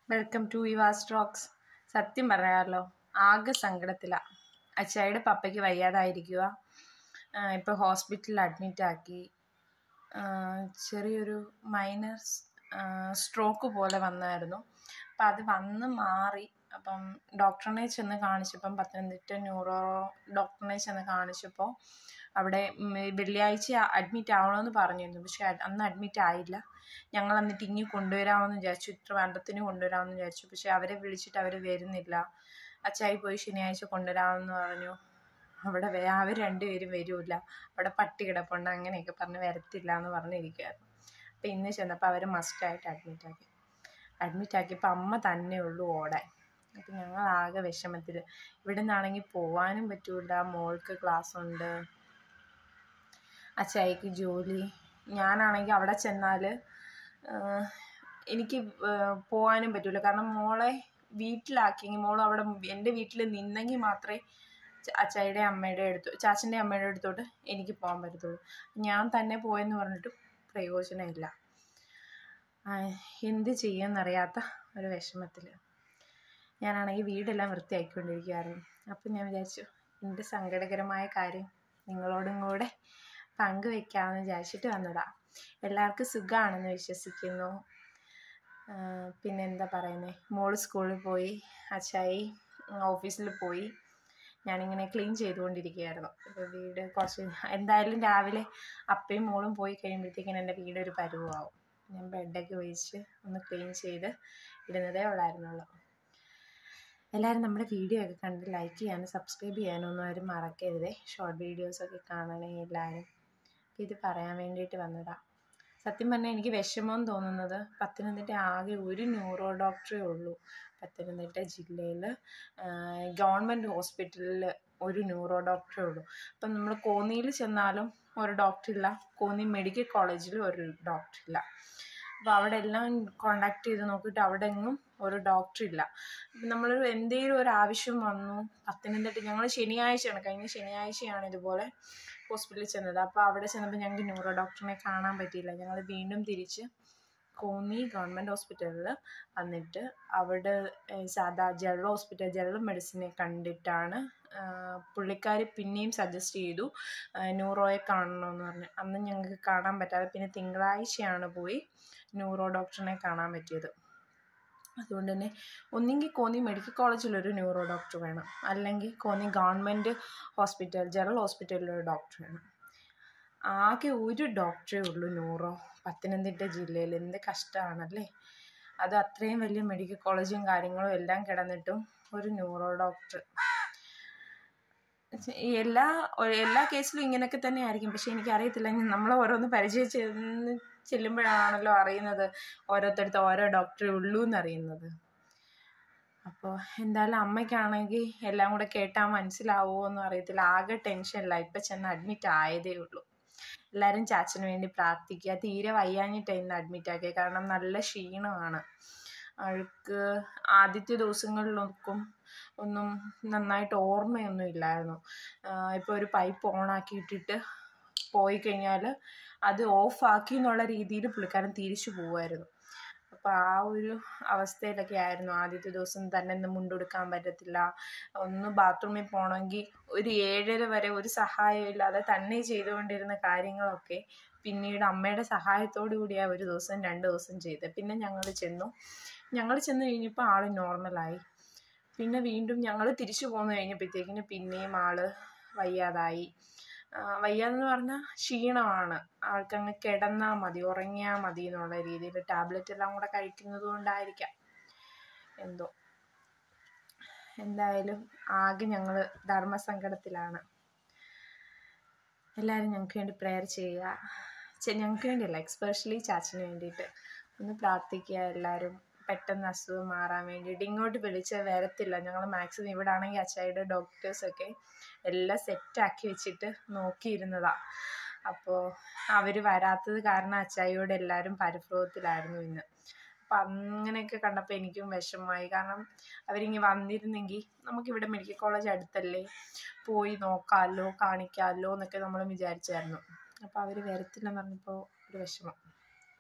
welcome to ഇവാസ് talks സത്യം പറയാമല്ലോ ആകെ സങ്കടത്തിലാണ് അച്ചായുടെ പപ്പയ്ക്ക് വയ്യാതായിരിക്കുക ഇപ്പോൾ ഹോസ്പിറ്റലിൽ അഡ്മിറ്റ് ആക്കി ചെറിയൊരു മൈനർ സ്ട്രോക്ക് പോലെ വന്നായിരുന്നു അപ്പം അത് വന്ന് മാറി അപ്പം ഡോക്ടറിനെ ചെന്ന് കാണിച്ചപ്പം പത്തനംതിട്ട ന്യൂറോ ഡോക്ടറിനെ ചെന്ന് കാണിച്ചപ്പോൾ അവിടെ വെള്ളിയാഴ്ച അഡ്മിറ്റ് ആവണമെന്ന് പറഞ്ഞിരുന്നു പക്ഷേ അന്ന് അഡ്മിറ്റ് ആയില്ല ഞങ്ങൾ എന്നിട്ട് ഇങ്ങ് കൊണ്ടുവരാമെന്ന് വിചാരിച്ചു ട്രിവാൻഡ്രത്തിന് കൊണ്ടുവരാമെന്ന് വിചാരിച്ചു പക്ഷേ അവരെ വിളിച്ചിട്ട് അവർ വരുന്നില്ല അച്ചായി പോയി ശനിയാഴ്ച കൊണ്ടുവരാമെന്ന് പറഞ്ഞു അവിടെ വേ അവർ രണ്ടുപേരും വരില്ല അവിടെ പട്ടി കിടപ്പുണ്ട് അങ്ങനെയൊക്കെ പറഞ്ഞ് വരത്തില്ല എന്ന് പറഞ്ഞിരിക്കുകയായിരുന്നു അപ്പോൾ ഇന്ന് ചെന്നപ്പോൾ അവർ മസ്റ്റായിട്ട് അഡ്മിറ്റ് ആക്കി അഡ്മിറ്റ് ആക്കിയപ്പോൾ അമ്മ തന്നെ ഉള്ളൂ ഓടാൻ അപ്പം ഞങ്ങൾ ആകെ വിഷമത്തിൽ ഇവിടെ നിന്നാണെങ്കിൽ പോവാനും പറ്റൂല മോൾക്ക് ക്ലാസ് ഉണ്ട് അച്ചായിക്ക് ജോലി ഞാനാണെങ്കിൽ അവിടെ ചെന്നാൽ എനിക്ക് പോകാനും പറ്റില്ല കാരണം മോളെ വീട്ടിലാക്കിയെങ്കിൽ മോൾ അവിടെ എൻ്റെ വീട്ടിൽ നിന്നെങ്കിൽ മാത്രമേ അച്ചായിയുടെ അമ്മയുടെ അടുത്ത് ചാച്ചൻ്റെ അമ്മയുടെ അടുത്തോട്ട് എനിക്ക് പോകാൻ പറ്റത്തുള്ളൂ ഞാൻ തന്നെ പോയെന്ന് പറഞ്ഞിട്ട് പ്രയോജനമില്ല എന്ത് ചെയ്യുമെന്നറിയാത്ത ഒരു വിഷമത്തിൽ ഞാനാണെങ്കിൽ വീടെല്ലാം വൃത്തിയാക്കിക്കൊണ്ടിരിക്കുകയായിരുന്നു അപ്പം ഞാൻ വിചാരിച്ചു എൻ്റെ സങ്കടകരമായ കാര്യം നിങ്ങളോടും കൂടെ പങ്കുവെക്കാമെന്ന് വിചാരിച്ചിട്ട് വന്നതാണ് എല്ലാവർക്കും സുഖമാണെന്ന് വിശ്വസിക്കുന്നു പിന്നെ എന്താ പറയുന്നത് മോള് സ്കൂളിൽ പോയി അച്ചായി ഓഫീസിൽ പോയി ഞാനിങ്ങനെ ക്ലീൻ ചെയ്തുകൊണ്ടിരിക്കുകയായിരുന്നു ഇപ്പോൾ വീട് കുറച്ച് എന്തായാലും രാവിലെ അപ്പയും മോളും പോയി കഴിയുമ്പോഴത്തേക്കിനും എൻ്റെ വീട് ഒരു പരുവമാവും ഞാൻ ബെഡൊക്കെ വിരിച്ച് ഒന്ന് ക്ലീൻ ചെയ്ത് ഇടുന്നതേ ഉള്ളായിരുന്നുള്ളൂ എല്ലാവരും നമ്മുടെ വീഡിയോ ഒക്കെ കണ്ട് ലൈക്ക് ചെയ്യാനും സബ്സ്ക്രൈബ് ചെയ്യാനും ഒന്നും ആരും മറക്കരുതേ ഷോർട്ട് വീഡിയോസൊക്കെ കാണണേ എല്ലാവരും ഇത് പറയാൻ വേണ്ടിയിട്ട് വന്നതാണ് സത്യം പറഞ്ഞാൽ എനിക്ക് വിഷമം തോന്നുന്നത് പത്തനംതിട്ട ആകെ ഒരു ന്യൂറോ ഡോക്ടറേ ഉള്ളൂ പത്തനംതിട്ട ജില്ലയിൽ ഗവൺമെൻറ് ഹോസ്പിറ്റലിൽ ഒരു ന്യൂറോ ഡോക്ടറേ ഉള്ളൂ അപ്പം നമ്മൾ കോന്നിയിൽ ചെന്നാലും ഒരു ഡോക്ടറില്ല കോന്നി മെഡിക്കൽ കോളേജിൽ ഒരു ഡോക്ടറില്ല അപ്പോൾ അവിടെ എല്ലാം കോണ്ടാക്ട് ചെയ്ത് നോക്കിയിട്ട് അവിടെ എങ്ങും ഒരു ഡോക്ടറില്ല അപ്പം നമ്മൾ എന്തെങ്കിലും ഒരു ആവശ്യം വന്നു പത്തനംതിട്ട ഞങ്ങൾ ശനിയാഴ്ചയാണ് കഴിഞ്ഞ ശനിയാഴ്ചയാണ് ഇതുപോലെ ഹോസ്പിറ്റലിൽ ചെന്നത് അപ്പോൾ അവിടെ ചെന്നപ്പോൾ ഞങ്ങൾക്ക് ന്യൂറോ ഡോക്ടറിനെ കാണാൻ പറ്റിയില്ല ഞങ്ങൾ വീണ്ടും തിരിച്ച് കോന്നി ഗവൺമെൻറ് ഹോസ്പിറ്റലിൽ വന്നിട്ട് അവിടെ സാധാ ജനറൽ ഹോസ്പിറ്റൽ ജനറൽ മെഡിസിനെ കണ്ടിട്ടാണ് പുള്ളിക്കാർ പിന്നെയും സജസ്റ്റ് ചെയ്തു ന്യൂറോയെ കാണണമെന്ന് പറഞ്ഞു അന്ന് ഞങ്ങൾക്ക് കാണാൻ പറ്റാതെ പിന്നെ തിങ്കളാഴ്ചയാണ് പോയി ന്യൂറോ ഡോക്ടറിനെ കാണാൻ പറ്റിയത് അതുകൊണ്ട് തന്നെ ഒന്നെങ്കിൽ കോന്നി മെഡിക്കൽ കോളേജിലൊരു ന്യൂറോ ഡോക്ടർ വേണം അല്ലെങ്കിൽ കോന്നി ഗവൺമെൻറ് ഹോസ്പിറ്റൽ ജനറൽ ഹോസ്പിറ്റലിലൊരു ഡോക്ടർ വേണം ആകെ ഒരു ഡോക്ടറേ ഉള്ളൂ ന്യൂറോ പത്തനംതിട്ട ജില്ലയിൽ എന്ത് കഷ്ടമാണല്ലേ അത് അത്രയും വലിയ മെഡിക്കൽ കോളേജും കാര്യങ്ങളും എല്ലാം കിടന്നിട്ടും ഒരു ന്യൂറോ ഡോക്ടർ എല്ലാ എല്ലാ കേസിലും ഇങ്ങനെയൊക്കെ തന്നെ ആയിരിക്കും പക്ഷെ എനിക്കറിയത്തില്ല നമ്മൾ ഓരോന്ന് പരിചയം ചെന്ന് ചെല്ലുമ്പോഴാണല്ലോ അറിയുന്നത് ഓരോരുത്തടുത്ത് ഓരോ ഡോക്ടറേ ഉള്ളൂ എന്നറിയുന്നത് അപ്പോൾ എന്തായാലും അമ്മയ്ക്കാണെങ്കിൽ എല്ലാം കൂടെ കേട്ടാൽ മനസ്സിലാവുമോ എന്നും അറിയത്തില്ല ആകെ ടെൻഷനില്ല ഇപ്പം ചെന്ന് അഡ്മിറ്റ് ആയതേ ഉള്ളൂ എല്ലാവരും ചാച്ചന് വേണ്ടി പ്രാർത്ഥിക്കുക തീരെ വയ്യാഞ്ഞിട്ടാണ് ഇന്ന് അഡ്മിറ്റ് ആക്കിയത് കാരണം നല്ല ക്ഷീണമാണ് അവൾക്ക് ആദ്യത്തെ ദിവസങ്ങളിലൊക്കും ഒന്നും നന്നായിട്ട് ഓർമ്മയൊന്നും ഇല്ലായിരുന്നു ഇപ്പോൾ ഒരു പൈപ്പ് ഓണാക്കി ഇട്ടിട്ട് പോയി കഴിഞ്ഞാൽ അത് ഓഫാക്കി എന്നുള്ള രീതിയിൽ പുള്ളിക്കാരൻ തിരിച്ചു പോകുമായിരുന്നു അപ്പോൾ ആ ഒരു അവസ്ഥയിലൊക്കെ ആയിരുന്നു ആദ്യത്തെ ദിവസം തന്നെ ഒന്ന് മുണ്ടെടുക്കാൻ പറ്റത്തില്ല ഒന്ന് ബാത്റൂമിൽ പോകണമെങ്കിൽ ഒരു ഏഴര വരെ ഒരു സഹായം ഇല്ലാതെ തന്നെ ചെയ്തുകൊണ്ടിരുന്ന കാര്യങ്ങളൊക്കെ പിന്നീട് അമ്മയുടെ സഹായത്തോടു കൂടിയാണ് ഒരു ദിവസം രണ്ട് ദിവസം ചെയ്തത് പിന്നെ ഞങ്ങൾ ചെന്നു ഞങ്ങൾ ചെന്ന് കഴിഞ്ഞപ്പോൾ ആൾ നോർമലായി പിന്നെ വീണ്ടും ഞങ്ങൾ തിരിച്ചു പോന്നു കഴിഞ്ഞപ്പോഴത്തേക്കിന് പിന്നെയും ആൾ വയ്യാതായി വയ്യാതെന്ന് പറഞ്ഞാൽ ക്ഷീണമാണ് ആൾക്കങ്ങ് കിടന്നാൽ മതി ഉറങ്ങിയാൽ മതി എന്നുള്ള രീതിയിൽ ടാബ്ലറ്റ് എല്ലാം കൂടെ കഴിക്കുന്നത് കൊണ്ടായിരിക്കാം എന്തോ എന്തായാലും ആകെ ഞങ്ങൾ ധർമ്മസങ്കടത്തിലാണ് എല്ലാവരും ഞങ്ങൾക്ക് വേണ്ടി പ്രെയർ ചെയ്യുക ഞങ്ങൾക്ക് വേണ്ടിയല്ല എക്സ്പെഷ്യലി ചാച്ചന് വേണ്ടിയിട്ട് ഒന്ന് പ്രാർത്ഥിക്കുക എല്ലാവരും പെട്ടെന്ന് അസുഖം മാറാൻ വേണ്ടിയിട്ട് ഇങ്ങോട്ട് വിളിച്ച് വരത്തില്ല ഞങ്ങൾ മാക്സിമം ഇവിടെ ആണെങ്കിൽ അച്ചായുടെ ഡോക്ടേഴ്സൊക്കെ എല്ലാം സെറ്റാക്കി വെച്ചിട്ട് നോക്കിയിരുന്നതാണ് അപ്പോൾ അവർ വരാത്തത് കാരണം അച്ചായിയോട് എല്ലാവരും പരിഭ്രമത്തിലായിരുന്നു ഇന്ന് അപ്പം അങ്ങനെയൊക്കെ കണ്ടപ്പോൾ എനിക്കും വിഷമമായി കാരണം അവരിങ്ങി വന്നിരുന്നെങ്കിൽ നമുക്കിവിടെ മെഡിക്കൽ കോളേജ് അടുത്തല്ലേ പോയി നോക്കാമല്ലോ കാണിക്കാമല്ലോ എന്നൊക്കെ നമ്മൾ വിചാരിച്ചായിരുന്നു അപ്പോൾ അവർ വരത്തില്ലെന്ന് പറഞ്ഞപ്പോൾ ഒരു വിഷമം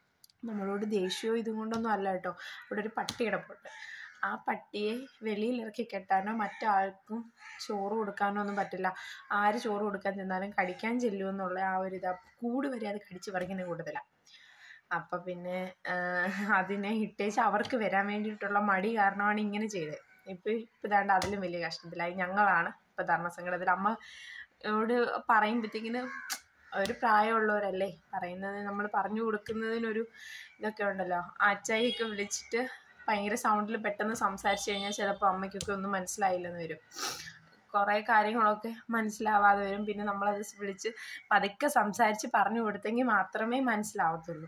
നമ്മളോട് ദേഷ്യവും ഇതും കൊണ്ടൊന്നും അല്ല കേട്ടോ ഇവിടെ ഒരു പട്ടി കിടപ്പുണ്ട് ആ പട്ടിയെ വെളിയിൽ ഇറക്കി കെട്ടാനോ മറ്റാൾക്കും ചോറ് കൊടുക്കാനോ ഒന്നും പറ്റില്ല ആര് ചോറ് കൊടുക്കാൻ ചെന്നാലും കടിക്കാൻ ചെല്ലുമെന്നുള്ള ആ ഒരു ഇതാ കൂട് വരെ അത് കടിച്ച് പറിക്കുന്ന കൂടുതലാണ് അപ്പം പിന്നെ അതിനെ ഇട്ടേച്ച് അവർക്ക് വരാൻ വേണ്ടിയിട്ടുള്ള മടി കാരണമാണ് ഇങ്ങനെ ചെയ്തത് ഇപ്പം ഇപ്പം ഇതാണ്ട് അതിലും വലിയ കഷ്ടത്തിലായി ഞങ്ങളാണ് ഇപ്പം ധർമ്മസങ്കടത്തിൽ അമ്മയോട് പറയുമ്പോഴത്തേക്കിന് ഒരു പ്രായമുള്ളവരല്ലേ പറയുന്നത് നമ്മൾ പറഞ്ഞു കൊടുക്കുന്നതിനൊരു ഇതൊക്കെ ഉണ്ടല്ലോ അച്ചായിയൊക്കെ വിളിച്ചിട്ട് ഭയങ്കര സൗണ്ടിൽ പെട്ടെന്ന് സംസാരിച്ച് കഴിഞ്ഞാൽ ചിലപ്പോൾ അമ്മയ്ക്കൊക്കെ ഒന്നും മനസ്സിലായില്ലെന്ന് വരും കുറേ കാര്യങ്ങളൊക്കെ മനസ്സിലാവാതെ വരും പിന്നെ നമ്മളത് വിളിച്ച് പതുക്കെ സംസാരിച്ച് പറഞ്ഞു കൊടുത്തെങ്കിൽ മാത്രമേ മനസ്സിലാവത്തുള്ളൂ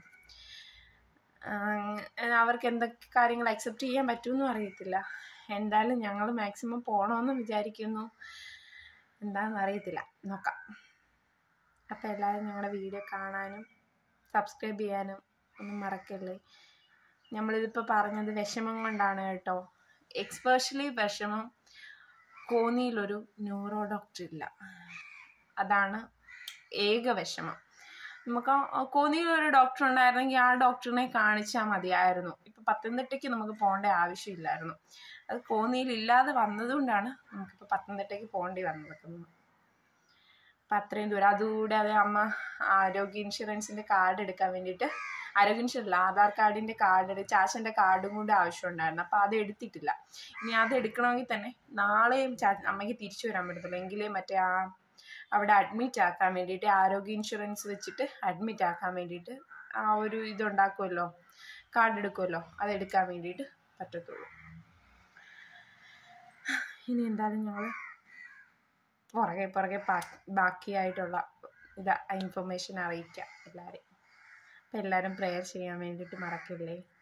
അവർക്ക് എന്തൊക്കെ കാര്യങ്ങൾ അക്സെപ്റ്റ് ചെയ്യാൻ പറ്റുമെന്നും അറിയത്തില്ല എന്തായാലും ഞങ്ങൾ മാക്സിമം പോകണമെന്ന് വിചാരിക്കുന്നു എന്താണെന്ന് അറിയത്തില്ല നോക്കാം അപ്പോൾ എല്ലാവരും ഞങ്ങളുടെ വീഡിയോ കാണാനും സബ്സ്ക്രൈബ് ചെയ്യാനും ഒന്നും മറക്കല്ലേ നമ്മളിതിപ്പോൾ പറഞ്ഞത് വിഷമം കൊണ്ടാണ് കേട്ടോ എക്സ്പെഷ്യലി വിഷമം കോന്നിയിലൊരു ന്യൂറോ ഡോക്ടർ ഇല്ല അതാണ് ഏക വിഷമം നമുക്ക് കോന്നിയിൽ ഒരു ഡോക്ടർ ഉണ്ടായിരുന്നെങ്കിൽ ആ ഡോക്ടറിനെ കാണിച്ചാൽ മതിയായിരുന്നു ഇപ്പം പത്തനംതിട്ടയ്ക്ക് നമുക്ക് പോകേണ്ട ആവശ്യമില്ലായിരുന്നു അത് കോന്നിയിൽ ഇല്ലാതെ വന്നതുകൊണ്ടാണ് നമുക്കിപ്പോൾ പത്തനംതിട്ടയ്ക്ക് പോകേണ്ടി വന്നത് അപ്പം അത്രയും ദൂരം അതുകൂടാതെ അമ്മ ആരോഗ്യ ഇൻഷുറൻസിൻ്റെ കാർഡ് എടുക്കാൻ വേണ്ടിയിട്ട് ആരോഗ്യ ഇൻഷുറൻസ് അല്ല ആധാർ കാർഡിൻ്റെ കാർഡ് എടുത്ത് ചാച്ചൻ്റെ കാർഡും കൂടെ ആവശ്യമുണ്ടായിരുന്നു അപ്പോൾ അത് എടുത്തിട്ടില്ല ഇനി അത് എടുക്കണമെങ്കിൽ തന്നെ നാളെയും ചാ അമ്മയ്ക്ക് തിരിച്ചു വരാൻ പറ്റത്തില്ല എങ്കിലേ മറ്റേ ആ അവിടെ അഡ്മിറ്റ് ആക്കാൻ വേണ്ടിയിട്ട് ആരോഗ്യ ഇൻഷുറൻസ് വെച്ചിട്ട് അഡ്മിറ്റ് ആക്കാൻ വേണ്ടിയിട്ട് ആ ഒരു ഇതുണ്ടാക്കുമല്ലോ കാർഡ് എടുക്കുമല്ലോ അതെടുക്കാൻ വേണ്ടിയിട്ട് പറ്റത്തുള്ളൂ ഇനി എന്തായാലും ഞങ്ങൾ പുറകെ പുറകെ ബാക്കിയായിട്ടുള്ള ഇത് ഇൻഫർമേഷൻ അറിയിക്കാം എല്ലാവരെയും അപ്പം എല്ലാവരും പ്രെയർ ചെയ്യാൻ വേണ്ടിയിട്ട് മറക്കില്ലേ